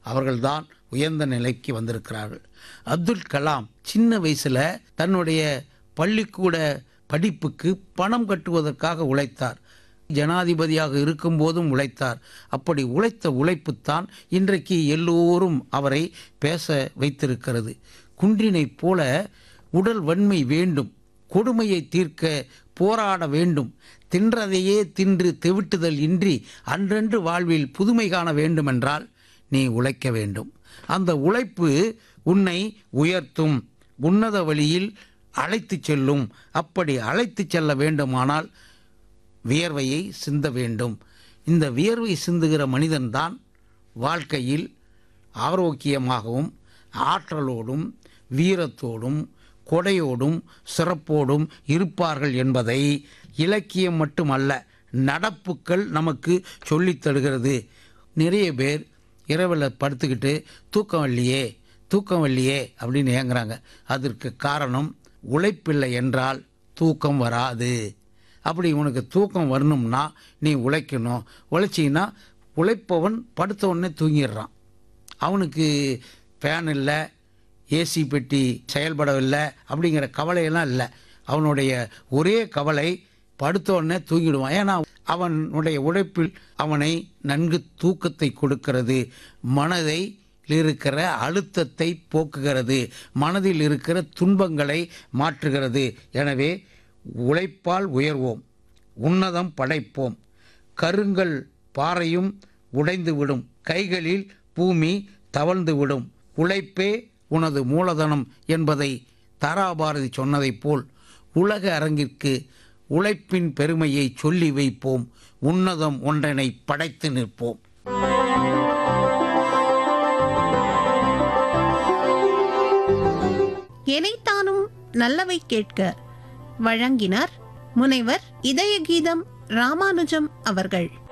அவர்கள்தான் உயர்ந்த நிலைக்கு வந்திருக்கிறார்கள் அப்துல் கலாம் சின்ன வயசுல தன்னுடைய பள்ளிக்கூட படிப்புக்கு பணம் கட்டுவதற்காக உழைத்தார் ஜனாதிபதியாக இருக்கும்போதும் உழைத்தார் அப்படி உழைத்த உழைப்புத்தான் இன்றைக்கு எல்லோரும் அவரை பேச வைத்திருக்கிறது குன்றினைப் போல உடல் வன்மை வேண்டும் கொடுமையை தீர்க்க போராட வேண்டும் தின்றதையே தின்று தெவிட்டுதல் இன்றி அன்றன்று வாழ்வில் புதுமை காண வேண்டுமென்றால் நீ உழைக்க வேண்டும் அந்த உழைப்பு உன்னை உயர்த்தும் உன்னத வழியில் அழைத்துச் செல்லும் அப்படி அழைத்துச் செல்ல வேண்டுமானால் வியர்வையை சிந்த வேண்டும் இந்த வியர்வை சிந்துகிற மனிதன்தான் வாழ்க்கையில் ஆரோக்கியமாகவும் ஆற்றலோடும் வீரத்தோடும் கொடையோடும் சிறப்போடும் இருப்பார்கள் என்பதை இலக்கியம் மட்டுமல்ல நடப்புக்கள் நமக்கு சொல்லித் தருகிறது நிறைய பேர் இரவில் படுத்துக்கிட்டு தூக்கம் வரலையே தூக்கம் வரலையே அப்படின்னு ஏங்குறாங்க அதற்கு காரணம் உழைப்பில்லை என்றால் தூக்கம் வராது அப்படி உனக்கு தூக்கம் வரணும்னா நீ உழைக்கணும் உழைச்சின்னா உழைப்பவன் படுத்த உடனே தூங்கிடுறான் அவனுக்கு ஃபேன் இல்லை ஏசி பெட்டி செயல்படவில்லை அப்படிங்கிற கவலையெல்லாம் இல்லை அவனுடைய ஒரே கவலை படுத்த உடனே தூங்கிடுவான் ஏன்னா அவனுடைய உழைப்பில் அவனை நன்கு தூக்கத்தை கொடுக்கிறது மனதை இருக்கிற அழுத்தத்தை போக்குகிறது மனதில் இருக்கிற துன்பங்களை மாற்றுகிறது எனவே உழைப்பால் உயர்வோம் உன்னதம் படைப்போம் கருங்கல் பாறையும் உடைந்துவிடும் கைகளில் பூமி தவழ்ந்துவிடும் உழைப்பே உனது மூலதனம் என்பதை தாராபாரதி சொன்னதைப் போல் உலக அரங்கிற்கு உழைப்பின் பெருமையை சொல்லி வைப்போம் உன்னதம் ஒன்றனை படைத்து நிற்போம் எனைத்தானும் நல்லவை கேட்க வழங்கினார் முனைவர் இதய கீதம் ராமானுஜம் அவர்கள்